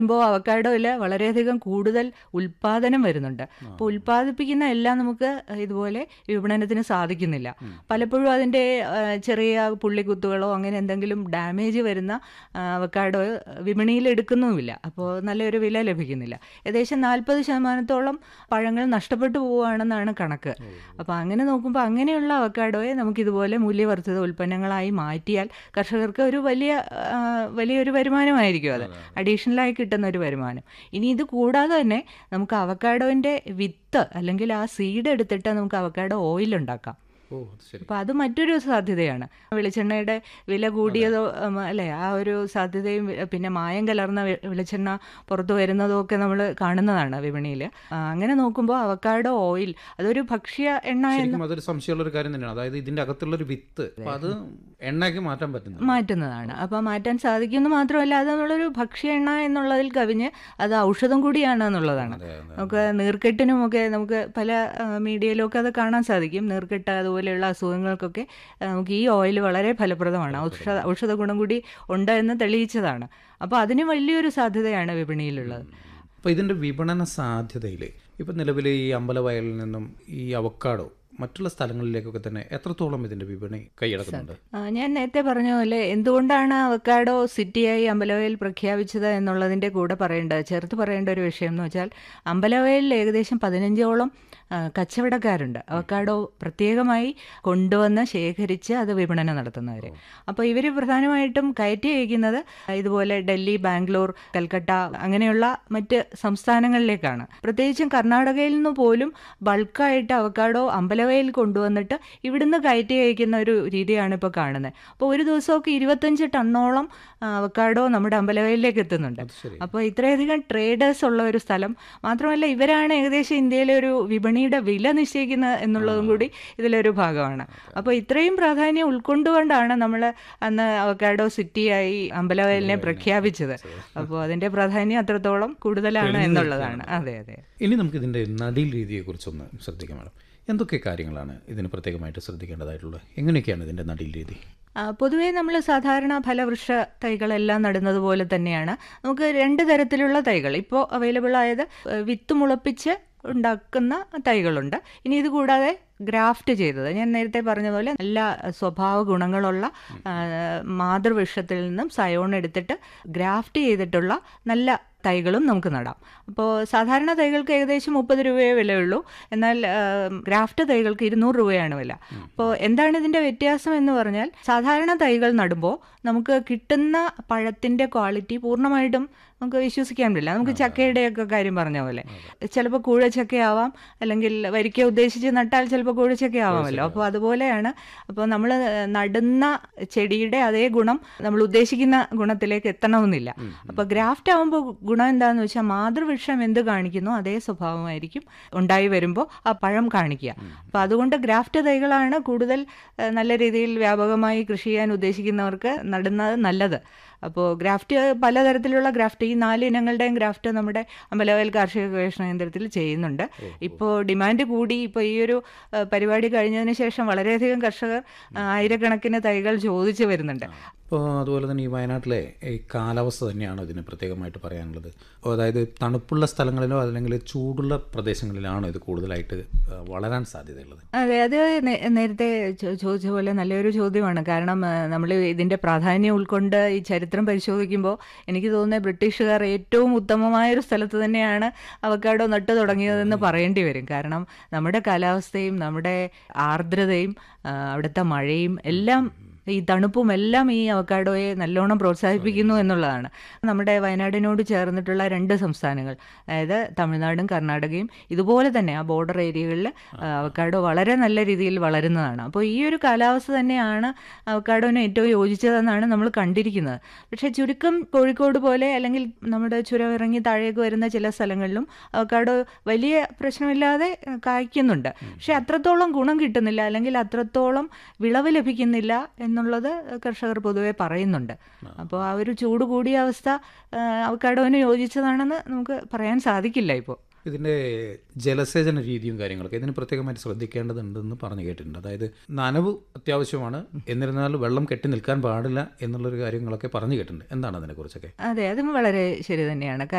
ഇപ്പോൾ അവക്കാഡോയിൽ വളരെയധികം കൂടുതൽ ഉൽപാദനം വരുന്നുണ്ട് അപ്പോൾ ഉൽപ്പാദിപ്പിക്കുന്ന എല്ലാം നമുക്ക് ഇതുപോലെ വിപണനത്തിന് സാധിക്കുന്നില്ല പലപ്പോഴും അതിൻ്റെ ആ, ചെറിയ പുള്ളിക്കുത്തുകളോ അങ്ങനെ എന്തെങ്കിലും ഡാമേജ് വരുന്ന ആ, അവക്കാഡോ വിപണിയിൽ എടുക്കുന്നുമില്ല അപ്പോൾ നല്ലൊരു വില ലഭിക്കുന്നില്ല ഏകദേശം നാൽപ്പത് ശതമാനത്തോളം പഴങ്ങൾ നഷ്ടപ്പെട്ടു പോവുകയാണെന്നാണ് കണക്ക് അപ്പോൾ അങ്ങനെ നോക്കുമ്പോൾ അങ്ങനെയുള്ള അവക്കാഡോയെ നമുക്ക് ഇതുപോലെ മൂല്യവർദ്ധിത ഉൽപ്പന്നങ്ങളായി മാറ്റിയാൽ കർഷകർക്ക് ഒരു വലിയ ആ, വലിയൊരു വരുമാനമായിരിക്കും അത് അഡീഷണലായി കിട്ടുന്ന ഒരു വരുമാനം ഇനി ഇത് കൂടാതെ തന്നെ നമുക്ക് അവക്കാഡോൻ്റെ വിത്ത് അല്ലെങ്കിൽ ആ സീഡ് എടുത്തിട്ട് നമുക്ക് അവക്കാഡോ ഓയിൽ ഉണ്ടാക്കാം ഓ അത് ശരി അപ്പോൾ അത് മറ്റൊരു സാധ്യതയാണ് വെളിച്ചെണ്ണയുടെ വില കൂടിയതോ ഉം, അല്ലേ ആ ഒരു സാധ്യതയും വി- പിന്നെ മായം കലർന്ന വെ- വെളിച്ചെണ്ണ പുറത്തു വരുന്നതും ഒക്കെ നമ്മൾ കാണുന്നതാണ് വിപണിയിൽ അങ്ങനെ നോക്കുമ്പോൾ അവക്കാഡോ ഓയിൽ അതൊരു ഭക്ഷ്യ എണ്ണ എന്ന് ശരിക്കും അതൊരു സംശയമുള്ള ഒരു കാര്യം തന്നെയാണ് അതായത് ഇതിന്റെ അകത്തുള്ള ഒരു വിത്ത് അപ്പൊ അത് എണ്ണയ്ക്ക് മാറ്റാൻ പറ്റുന്നു മാറ്റുന്നതാണ് അപ്പോൾ മാറ്റാൻ സാധിക്കുമെന്ന് മാത്രമല്ല അത് നമ്മളൊരു ഭക്ഷ്യ എണ്ണ എന്നുള്ളതിൽ കവിഞ്ഞ് അത് ഔഷധം കൂടിയാണ് എന്നുള്ളതാണ് അതെ, അതെ. നമുക്ക് നീർക്കെട്ടിനുമൊക്കെ നമുക്ക് പല ആ, മീഡിയയിലൊക്കെ അത് കാണാൻ സാധിക്കും നീർക്കെട്ട് അതുപോലെയുള്ള അസുഖങ്ങൾക്കൊക്കെ ആ, നമുക്ക് ഈ ഓയിൽ വളരെ ഫലപ്രദമാണ് ഔഷധ ഔഷധ ഗുണം കൂടി ഉണ്ട് എന്ന് തെളിയിച്ചതാണ് അപ്പോൾ അതിന് വലിയൊരു സാധ്യതയാണ് വിപണിയിലുള്ളത് അപ്പോൾ ഇതിന്റെ വിപണന സാധ്യതയിൽ ഇപ്പം നിലവിൽ ഈ അമ്പലവയലിൽ നിന്നും ഈ അവക്കാടോ മറ്റുള്ള സ്ഥലങ്ങളിലേക്കൊക്കെ തന്നെ എത്രത്തോളം ഇതിന്റെ വിപണി കൈയടക്കുന്നുണ്ട് ആ, ഞാൻ നേരത്തെ പറഞ്ഞ പോലെ എന്തുകൊണ്ടാണ് അവക്കാഡോ സിറ്റിയായി അമ്പലവയൽ പ്രഖ്യാപിച്ചത് എന്നുള്ളതിൻ്റെ കൂടെ പറയേണ്ടത് ചേർത്ത് പറയേണ്ട ഒരു വിഷയം എന്ന് വെച്ചാൽ അമ്പലവയലിൽ ഏകദേശം പതിനഞ്ചോളം ആ, കച്ചവടക്കാരുണ്ട് അവക്കാഡോ പ്രത്യേകമായി കൊണ്ടുവന്ന് ശേഖരിച്ച് അത് വിപണനം നടത്തുന്നവർ അപ്പോൾ ഇവർ പ്രധാനമായിട്ടും കയറ്റി അയക്കുന്നത് ഇതുപോലെ ഡൽഹി ബാംഗ്ലൂർ കൽക്കട്ട അങ്ങനെയുള്ള മറ്റ് സംസ്ഥാനങ്ങളിലേക്കാണ് പ്രത്യേകിച്ചും കർണാടകയിൽ നിന്ന് പോലും ബൾക്കായിട്ട് അവക്കാഡോ അമ്പലവയൽ കൊണ്ടുവന്നിട്ട് ഇവിടുന്ന് കയറ്റി അയക്കുന്ന ഒരു രീതിയാണ് ഇപ്പോൾ കാണുന്നത് അപ്പോൾ ഒരു ദിവസമൊക്കെ ഇരുപത്തഞ്ച് ടണ്ണോളം ആ, അവക്കാഡോ നമ്മുടെ അമ്പലവയലിലേക്ക് എത്തുന്നുണ്ട് അത് ശരി അപ്പോൾ ഇത്രയധികം ട്രേഡേഴ്സ് ഉള്ള ഒരു സ്ഥലം മാത്രമല്ല ഇവരാണ് ഏകദേശം ഇന്ത്യയിലെ ഒരു വിപണിയുടെ വില നിശ്ചയിക്കുന്നത് എന്നുള്ളതും കൂടി ഇതിലൊരു ഭാഗമാണ് അപ്പോൾ ഇത്രയും പ്രാധാന്യം ഉൾക്കൊണ്ടുകൊണ്ടാണ് നമ്മൾ അന്ന് അവക്കാഡോ സിറ്റിയായി അമ്പലവയലിനെ പ്രഖ്യാപിച്ചത് അപ്പോൾ അതിൻ്റെ പ്രാധാന്യം അത്രത്തോളം കൂടുതലാണ് എന്നുള്ളതാണ് അതെ അതെ ഇനി നമുക്ക് ഇതിന്റെ നടീൽ രീതിയെക്കുറിച്ചൊന്ന് ശ്രദ്ധിക്കാം മാഡം എന്തൊക്കെ കാര്യങ്ങളാണ് ഇതിന് പ്രത്യേകമായിട്ട് ശ്രദ്ധിക്കേണ്ടതായിട്ടുള്ളത് എങ്ങനെയൊക്കെയാണ് ഇതിന്റെ നടീൽ രീതി ആ, പൊതുവേ നമ്മൾ സാധാരണ ഫലവൃക്ഷ തൈകളെല്ലാം നടുന്നത് പോലെ തന്നെയാണ് നമുക്ക് രണ്ട് തരത്തിലുള്ള തൈകൾ ഇപ്പോൾ അവൈലബിൾ ആയത് ഏഹ്, വിത്ത് മുളപ്പിച്ച് ഉണ്ടാക്കുന്ന തൈകളുണ്ട് ഇനി ഇത് കൂടാതെ ഗ്രാഫ്റ്റ് ചെയ്തത് ഞാൻ നേരത്തെ പറഞ്ഞ പോലെ നല്ല സ്വഭാവ ഗുണങ്ങളുള്ള ആ, മാതൃവൃക്ഷത്തിൽ നിന്നും സയോൺ എടുത്തിട്ട് ഗ്രാഫ്റ്റ് ചെയ്തിട്ടുള്ള നല്ല തൈകളും നമുക്ക് നടാം അപ്പോൾ സാധാരണ തൈകൾക്ക് ഏകദേശം മുപ്പത് രൂപയേ വിലയുള്ളൂ എന്നാൽ ആ, ഗ്രാഫ്റ്റ് തൈകൾക്ക് ഇരുന്നൂറ് രൂപയാണ് വില അപ്പോൾ എന്താണ് ഇതിൻ്റെ വ്യത്യാസം എന്ന് പറഞ്ഞാൽ സാധാരണ തൈകൾ നടുമ്പോൾ നമുക്ക് കിട്ടുന്ന പഴത്തിൻ്റെ ക്വാളിറ്റി പൂർണ്ണമായിട്ടും നമുക്ക് വിശ്വസിക്കാൻ പറ്റില്ല നമുക്ക് ചക്കയുടെയൊക്കെ കാര്യം പറഞ്ഞ പോലെ ചിലപ്പോൾ കൂഴച്ചക്കയാവാം അല്ലെങ്കിൽ വരിക്ക ഉദ്ദേശിച്ച് നട്ടാൽ ചിലപ്പോൾ കൂഴച്ചക്കയാവാമല്ലോ അപ്പോൾ അതുപോലെയാണ് അപ്പോൾ നമ്മൾ നടുന്ന ചെടിയുടെ അതേ ഗുണം നമ്മൾ ഉദ്ദേശിക്കുന്ന ഗുണത്തിലേക്ക് എത്തണമെന്നില്ല അപ്പോൾ ഗ്രാഫ്റ്റ് ആകുമ്പോൾ ഗുണം എന്താണെന്ന് വെച്ചാൽ മാതൃവൃക്ഷം എന്ത് കാണിക്കുന്നു അതേ സ്വഭാവമായിരിക്കും ഉണ്ടായി വരുമ്പോൾ ആ പഴം കാണിക്കുക അപ്പോൾ അതുകൊണ്ട് ഗ്രാഫ്റ്റ് തൈകളാണ് കൂടുതൽ ഏഹ്, നല്ല രീതിയിൽ വ്യാപകമായി കൃഷി ചെയ്യാൻ ഉദ്ദേശിക്കുന്നവർക്ക് നടുന്നത് നല്ലത് അപ്പോൾ ഗ്രാഫ്റ്റ് പലതരത്തിലുള്ള ഗ്രാഫ്റ്റ് ഈ നാല് ഇനങ്ങളുടെയും ഗ്രാഫ്റ്റ് നമ്മുടെ അമ്പലവയൽ കാർഷിക ഗവേഷണ കേന്ദ്രത്തിൽ ചെയ്യുന്നുണ്ട് ഇപ്പോൾ ഡിമാൻഡ് കൂടി ഇപ്പോൾ ഈ ഒരു ഏഹ്, പരിപാടി കഴിഞ്ഞതിന് ശേഷം വളരെയധികം കർഷകർ ആ, ആയിരക്കണക്കിന് തൈകൾ ചോദിച്ചു വരുന്നുണ്ട് അപ്പോൾ അതുപോലെ തന്നെ ഈ വയനാട്ടിലെ ഈ കാലാവസ്ഥ തന്നെയാണോ ഇതിന് പ്രത്യേകമായിട്ട് പറയാനുള്ളത് അതായത് തണുപ്പുള്ള സ്ഥലങ്ങളിലോ അല്ലെങ്കിൽ ചൂടുള്ള പ്രദേശങ്ങളിലാണോ ഇത് കൂടുതലായിട്ട് ആ, വളരാൻ സാധ്യതയുള്ളത് അതെ അത് നേ- നേരത്തെ ചോ- ചോദിച്ച പോലെ നല്ലൊരു ചോദ്യമാണ് കാരണം നമ്മൾ ഇതിൻ്റെ പ്രാധാന്യം ഉൾക്കൊണ്ട് ഈ ചരിത്രം പരിശോധിക്കുമ്പോൾ എനിക്ക് തോന്നുന്നത് ബ്രിട്ടീഷുകാർ ഏറ്റവും ഉത്തമമായ ഒരു സ്ഥലത്ത് തന്നെയാണ് അവക്കാഡോ നട്ടു തുടങ്ങിയതെന്ന് പറയേണ്ടി വരും കാരണം നമ്മുടെ കാലാവസ്ഥയും നമ്മുടെ ആർദ്രതയും ആ, അവിടുത്തെ മഴയും എല്ലാം ഈ തണുപ്പും എല്ലാം ഈ അവക്കാഡോയെ നല്ലോണം പ്രോത്സാഹിപ്പിക്കുന്നു എന്നുള്ളതാണ് നമ്മുടെ വയനാടിനോട് ചേർന്നിട്ടുള്ള രണ്ട് സംസ്ഥാനങ്ങൾ അതായത് തമിഴ്നാടും കർണാടകയും ഇതുപോലെ തന്നെ ആ ബോർഡർ ഏരിയകളിൽ അവക്കാഡോ വളരെ നല്ല രീതിയിൽ വളരുന്നതാണ് അപ്പോൾ ഈ ഒരു കാലാവസ്ഥ തന്നെയാണ് അവക്കാഡോന് ഏറ്റവും യോജിച്ചതെന്നാണ് നമ്മൾ കണ്ടിരിക്കുന്നത് പക്ഷേ ചുരുക്കം കോഴിക്കോട് പോലെ അല്ലെങ്കിൽ നമ്മുടെ ചുരം ഇറങ്ങി താഴേക്ക് വരുന്ന ചില സ്ഥലങ്ങളിലും അവക്കാഡോ വലിയ പ്രശ്നമില്ലാതെ ഏഹ്, കായ്ക്കുന്നുണ്ട് പക്ഷെ അത്രത്തോളം ഗുണം കിട്ടുന്നില്ല അല്ലെങ്കിൽ അത്രത്തോളം വിളവ് ലഭിക്കുന്നില്ല എന്നുള്ളത് കർഷകർ പൊതുവെ പറയുന്നുണ്ട് അപ്പോൾ ആ ഒരു ചൂട് കൂടിയ അവസ്ഥ ഏഹ്, അവക്കാഡോന് യോജിച്ചതാണെന്ന് നമുക്ക് പറയാൻ സാധിക്കില്ല ഇപ്പോൾ ഇതിൻ്റെ ജലസേചന രീതിയും കാര്യങ്ങളൊക്കെ ഇതിന് പ്രത്യേകമായിട്ട് ശ്രദ്ധിക്കേണ്ടതുണ്ടെന്ന് പറഞ്ഞു കേട്ടിട്ടുണ്ട് അതായത് നനവ് അത്യാവശ്യമാണ് എന്നിരുന്നാലും വെള്ളം കെട്ടി നിൽക്കാൻ പാടില്ല എന്നുള്ളൊരു കാര്യങ്ങളൊക്കെ പറഞ്ഞു കേട്ടിട്ടുണ്ട് എന്താണ് അതിനെക്കുറിച്ചൊക്കെ അതെ അതും വളരെ ശരി തന്നെയാണ്